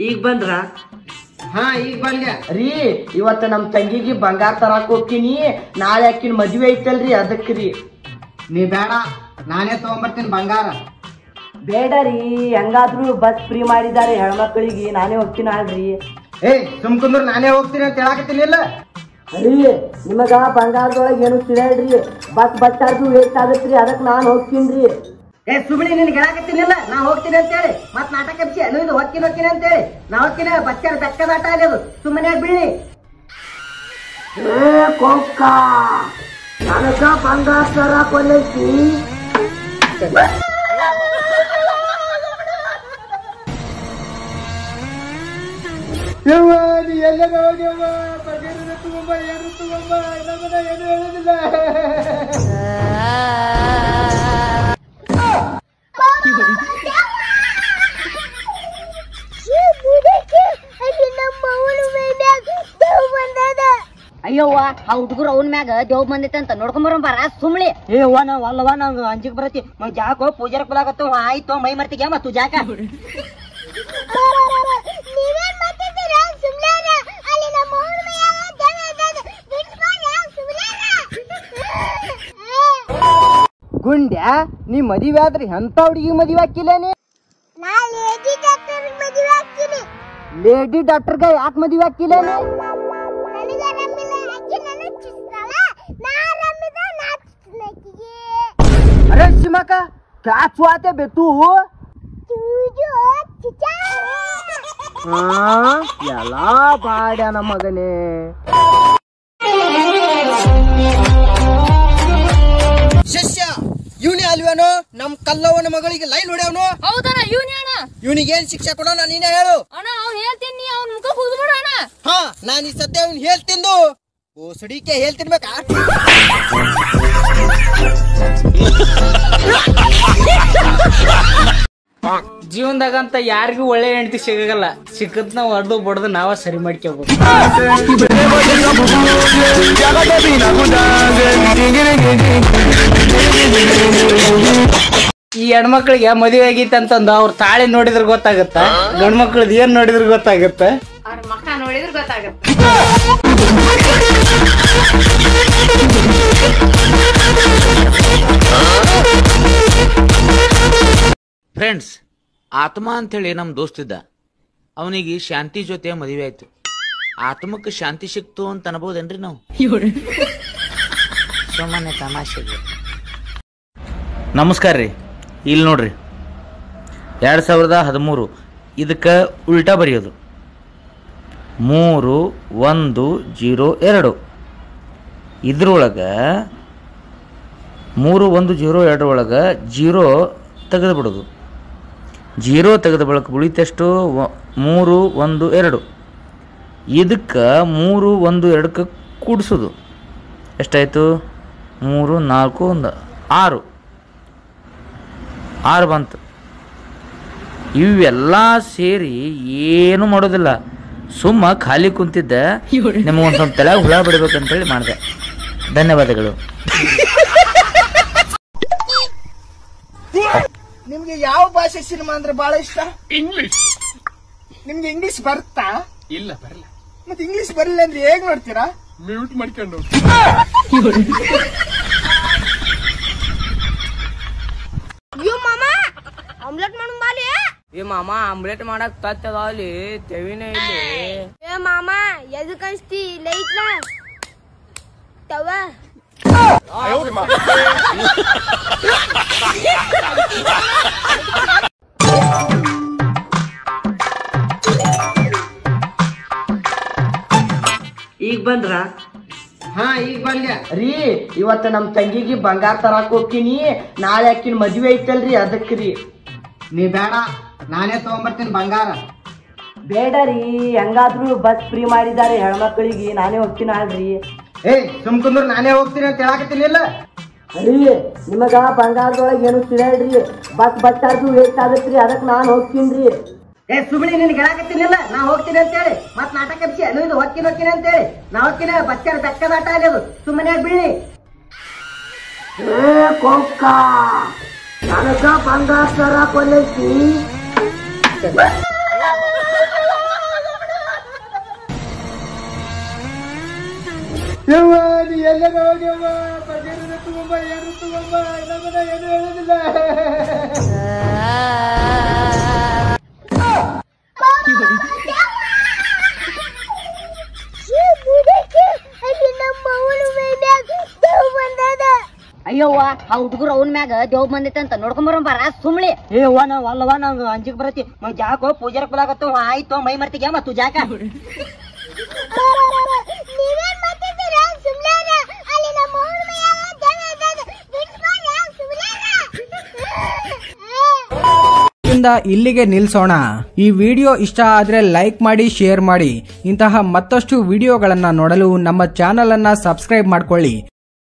ಈಗ ಬಂದ್ರ ಹಾ ಈಗ ಬಂದ್ಯ ರೀ ಇವತ್ತ ನಮ್ ತಂಗಿಗೆ ಬಂಗಾರ ತರಾಕ್ ಹೋಗ್ತೀನಿ ನಾಳೆ ಆಕಿನ ಮದ್ವೆ ಐತಲ್ರಿ ಅದಕ್ರಿ ನೀ ಬೇಡ ನಾನೇ ತಗೊಂಬರ್ತೀನಿ ಬಂಗಾರ ಬೇಡ ರೀ ಹೆಂಗಾದ್ರೂ ಬಸ್ ಫ್ರೀ ಮಾಡಿದ್ದಾರೆ ಹೆಣ್ಮಕ್ಳಿಗೆ ನಾನೇ ಹೋಗ್ತೀನಿ ಅಲ್ರಿ ಏಯ್ ಸುಮ್ ಕುಂದ್ರ ನಾನೇ ಹೋಗ್ತೀನಿ ಅಂತ ಹೇಳಾಕತ್ತೀನಿ ಇಲ್ಲ ರೀ ನಿಮಗ ಬಂಗಾರದೊಳಗೆ ಏನು ತಿಳಿಯಲ್ರಿ ಬಸ್ ಬಸ್ ಚಾರ್ಜ್ ವೇಸ್ಟ್ ಆಗತ್ರಿ ಅದಕ್ಕೆ ನಾನು ಹೋಗ್ತೀನಿ ರೀ ಏ ಸುಮ್ಮನೆ ನಿನ್ಗೆ ಹೇಳಾಕತ್ತೀನಿಲ್ಲ ನಾ ಹೋಗ್ತೀನಿ ಅಂತ ಹೇಳಿ ಮತ್ ನಾಟಕ ಬಿಸಿ ಅನು ಇದು ಹೋಗ್ತೀನಿ ಹೋಗ್ತೀನಿ ಅಂತ ಹೇಳಿ ನಾ ಹೋಗ್ತೀನಿ ಬಚ್ಚಾರ ಬೆಕ್ಕದ ಆಟ ಆಗೋದು ಸುಮ್ಮನೆ ಬಿಡಿ ಏ ಕೊಕ್ಕ ನನಗ ಬಂಗಾರ ತರಾಕ್ ಒಲ್ಲೈತಿ ಅಯ್ಯವ್ವ ಆ ಹುಡುಗರು ಅವನ ಮ್ಯಾಗ ದೇವ್ ಬಂದೈತೆ ಅಂತ ನೋಡ್ಕೊಂಬರ ಬಾರ ಸುಮ್ಳಿ ಏ ಅವ್ವ ನಾವ್ ಅಲ್ಲವ ನಂಗೆ ಅಂಜಿಕ್ ಬರತಿ ಮ ಜಾಕೋ ಪೂಜಾರ ಬಲಾಗತ್ತ ಆಯ್ತು ಮೈ ಮರ್ತಿಗೆ ಮತ್ತು ಜಾಕ ಗುಂಡ್ಯಾ ನೀ ಮದಿವೆ ಆದ್ರಿ ಎಂತ ಹುಡುಗಿ ಮದಿವೆ ಹಾಕಿಲ್ಲೇನಿ ಲೇಡಿ ಡಾಕ್ಟರ್ಗ ಯಾಕೆ ಮದಿವೆ ಹಾಕಿಲ್ಲೇನಿ ಅರೆ ಸಿಮಕ ಕ್ಯಾ ಚುआते बे तू ಎಲ್ಲ ಬಾಡ್ಯಾನ ಮಗನೇ ಶಿಷ್ಯ ಇವನೇ ಅಲ್ವೇನೋ ನಮ್ ಕಲ್ಲವನ ಮಗಳಿಗೆ ಲೈನ್ ಹೊಡ್ಯಾವನು ಹೌದಣ್ಣ ಇವನೇ ಅಣ್ಣ ಇವನಿಗೆ ಏನ್ ಶಿಕ್ಷೆ ಕೊಡೋಣ ನೀನೇ ಹೇಳು ಅಣ್ಣ ಅವ್ನು ಹೇಳ್ತೀನಿ ಅವ್ನ ಮುಖ ಹುದ್ಬಿಡ ಅಣ್ಣ ಹಾ ನಾನು ಈ ಸದ್ಯ ಅವ್ನ್ ಹೇಳ್ತಿಂದು ಓಸಡಿಕೆ ಹೇಳ್ತಿರ್ಬೇಕಾ ಜೀವನದಾಗಂತ ಯಾರಿಗೂ ಒಳ್ಳೆ ಹೆಂಡತಿ ಸಿಗಲ್ಲ ಸಿಕ್ಕದ್ ನಾವ್ ಹೊಡೆದು ಬಡ್ದು ನಾವ ಸರಿ ಮಾಡ್ಕೋಬೇಕು ಈ ಹೆಣ್ಮಕ್ಳಿಗೆ ಮದುವೆ ಆಗೈತೆ ಅಂತಂದು ಅವ್ರ ತಾಳಿ ನೋಡಿದ್ರೆ ಗೊತ್ತಾಗತ್ತ ಗಂಡ್ ಮಕ್ಳದ್ ಏನ್ ನೋಡಿದ್ರೆ ಗೊತ್ತಾಗತ್ತ ಅವ್ರ ಮಕ್ಕ ನೋಡಿದ್ರೆ ಗೊತ್ತಾಗುತ್ತೆ ಫ್ರೆಂಡ್ಸ್ ಆತ್ಮ ಅಂತೇಳಿ ನಮ್ಮ ದೋಸ್ತಿದ್ದ ಅವನಿಗೆ ಶಾಂತಿ ಜೊತೆ ಮದುವೆ ಆಯ್ತು ಆತ್ಮಕ್ಕೆ ಶಾಂತಿ ಸಿಕ್ತು ಅಂತ ಅನ್ಬೋದೇನ್ರಿ ನಾವು ಸಾಮಾನ್ಯ ತಮಾಷೆಗೆ ನಮಸ್ಕಾರ ರೀ ಇಲ್ಲಿ ನೋಡ್ರಿ ಎರಡು ಸಾವಿರದ ಹದಿಮೂರು ಇದಕ್ಕೆ ಉಲ್ಟಾ ಬರೆಯೋದು ಮೂರು ಒಂದು ಜೀರೋ ಎರಡು ಇದ್ರೊಳಗೆ ಮೂರು ಒಂದು ಜೀರೋ ಎರಡರೊಳಗೆ ಜೀರೋ ತೆಗೆದು ಬಿಡೋದು ಜೀರೋ ತೆಗೆದ ಬಳಿಕ ಉಳಿತೆಷ್ಟು ವ- ಮೂರು ಒಂದು ಎರಡು ಇದಕ್ಕೆ ಮೂರು ಒಂದು ಎರಡಕ್ಕೆ ಕೂಡಿಸೋದು ಎಷ್ಟಾಯಿತು ಮೂರು ನಾಲ್ಕು ಒಂದು ಆರು ಆರು ಬಂತು ಇವೆಲ್ಲ ಸೇರಿ ಏನು ಮಾಡೋದಿಲ್ಲ ಸುಮ್ಮ ಖಾಲಿ ಕುಂತಿದ್ದೆ ನಿಮಗೊಂದು ಸ್ವಲ್ಪ ತಲೆ ಹುಳ ಬಿಡ್ಬೇಕಂತೇಳಿ ಮಾಡಿದೆ ಧನ್ಯವಾದಗಳು ನಿಮ್ಗೆ ಯಾವ ಭಾಷೆ ಸಿನಿಮಾ ಅಂದ್ರೆ ಬಹಳ ಇಷ್ಟ ಇಂಗ್ಲಿಷ್ ನಿಮ್ಗೆ ಇಂಗ್ಲಿಷ್ ಬರ್ತಾ ಇಲ್ಲ ಬರಲ್ಲ ಮತ್ತೆ ಇಂಗ್ಲಿಷ್ ಬರಲ್ಲ ಅಂದ್ರೆ ಹೇಗ್ ನೋಡ್ತೀರಾ ಮ್ಯೂಟ್ ಮಾಡ್ಕೊಂಡು ಆಮ್ಲೆಟ್ ಮಾಡೋಣ ಬಾಲಿ ಏ ಮಾಮ ಆಮ್ಲೆಟ್ ಮಾಡಕ್ ತತ್ತದಲ್ಲಿ ತೆವಿನೇ ಇಲ್ಲಿ ಏ ಮಾಮ ಎದಕ್ ಅನ್ಸ್ತಿ ಲೈಟ್ಲ ತವ ಈಗ ಬಂದ್ರ ಹಾ ಈಗ ಬಂದ್ಯ ರೀ ಇವತ್ತ ನಮ್ ತಂಗಿಗೆ ಬಂಗಾರ ತರಾಕ್ ಹೋಗ್ತೀನಿ ನಾಳೆ ಆಕಿನ ಮದ್ವೆ ಐತಲ್ರಿ ಅದಕ್ರಿ ನೀ ಬೇಡ ನಾನೇ ತಗೊಂಬರ್ತೀನಿ ಬಂಗಾರ ಬೇಡ ರೀ ಹೆಂಗಾದ್ರೂ ಬಸ್ ಫ್ರೀ ಮಾಡಿದ್ದಾರೆ ಹೆಣ್ಮಕ್ಳಿಗೆ ನಾನೇ ಹೋಗ್ತೀನಿ ಅಲ್ರಿ ಏಯ್ ಸುಮ್ ಕುಂದ್ರ ನಾನೇ ಹೋಗ್ತೀನಿ ಅಂತ ಹೇಳಾಕತ್ತೀನಿ ಇಲ್ಲ ರೀ ನಿಮಗ ಬಂಗಾರದೊಳಗೆ ಏನು ತಿಳಿಯಲ್ರಿ ಬಸ್ ಬಸ್ ಚಾರ್ಜ್ ವೇಸ್ಟ್ ಆಗತ್ರಿ ಅದಕ್ಕೆ ನಾನು ಹೋಗ್ತೀನಿ ರೀ ಏ ಸುಮ್ಮನೆ ನಿನ್ಗೆ ಹೇಳಾಕತ್ತೀನಿಲ್ಲ ನಾ ಹೋಗ್ತೀನಿ ಅಂತ ಹೇಳಿ ಮತ್ ನಾಟಕ ಬಿಸಿ ಅನು ಇದು ಹೋಗ್ತೀನಿ ಹೋಗ್ತೀನಿ ಅಂತ ಹೇಳಿ ನಾ ಹೋಗ್ತೀನಿ ಬಚ್ಚಾರ ಬೆಕ್ಕದ ಆಟ ಆಗೋದು ಸುಮ್ಮನೆ ಬಿಡಿ ಏ ಕೊಕ್ಕ ನನಗ ಬಂಗಾರ ತರಾಕ್ ಒಲ್ಲೈತಿ ಯವ್ವ ನೀ ಎಲ್ಲರ ಹೋಗ್ಯವ್ವ ಬಗೆರನ ತಗೊಂಬ ಏನು ತಗೊಂಬ ನಮ್ಮನ್ನ ಏನು ಹೇಳುದಿಲ್ಲ ಅಯ್ಯವ್ವ ಆ ಹುಡುಗರು ಅವನ ಮ್ಯಾಗ ದೇವ್ ಬಂದೈತೆ ಅಂತ ನೋಡ್ಕೊಂಬರೋ ಬಾರ ಸುಮ್ಳಿ ಏ ಅವ್ವ ನಾವ್ ಅಲ್ಲವ ನಂಗೆ ಅಂಜಿಕ್ ಬರತಿ ಮತ್ ಜಾಕೋ ಪೂಜಾರಕ್ ಬಲಾಗತ್ತ ಆಯ್ತು ಮೈ ಮರ್ತಿಗೆ ಮತ್ತು ಜಾಕ ನೀವೇನ್ ಮಾತಾಡ್ತೀರಾ ಸುಮ್ಲಾರ ಅಲ್ಲಿ ನಮ್ಮ ಊರ್ ಮೈಯಾಗ ಜನ ಇದ್ದಾಗ ಬಿಡ್ಸ್ಕೊಂಡ್ರೆ ಸುಮ್ಲಾರ ಇಂದ ಇಲ್ಲಿಗೆ ನಿಲ್ಸೋಣ ಈ ವಿಡಿಯೋ ಇಷ್ಟ ಆದ್ರೆ ಲೈಕ್ ಮಾಡಿ ಶೇರ್ ಮಾಡಿ ಇಂತಹ ಮತ್ತಷ್ಟು ವಿಡಿಯೋಗಳನ್ನ ನೋಡಲು ನಮ್ಮ ಚಾನೆಲ್ ಅನ್ನ ಸಬ್ಸ್ಕ್ರೈಬ್ ಮಾಡ್ಕೊಳ್ಳಿ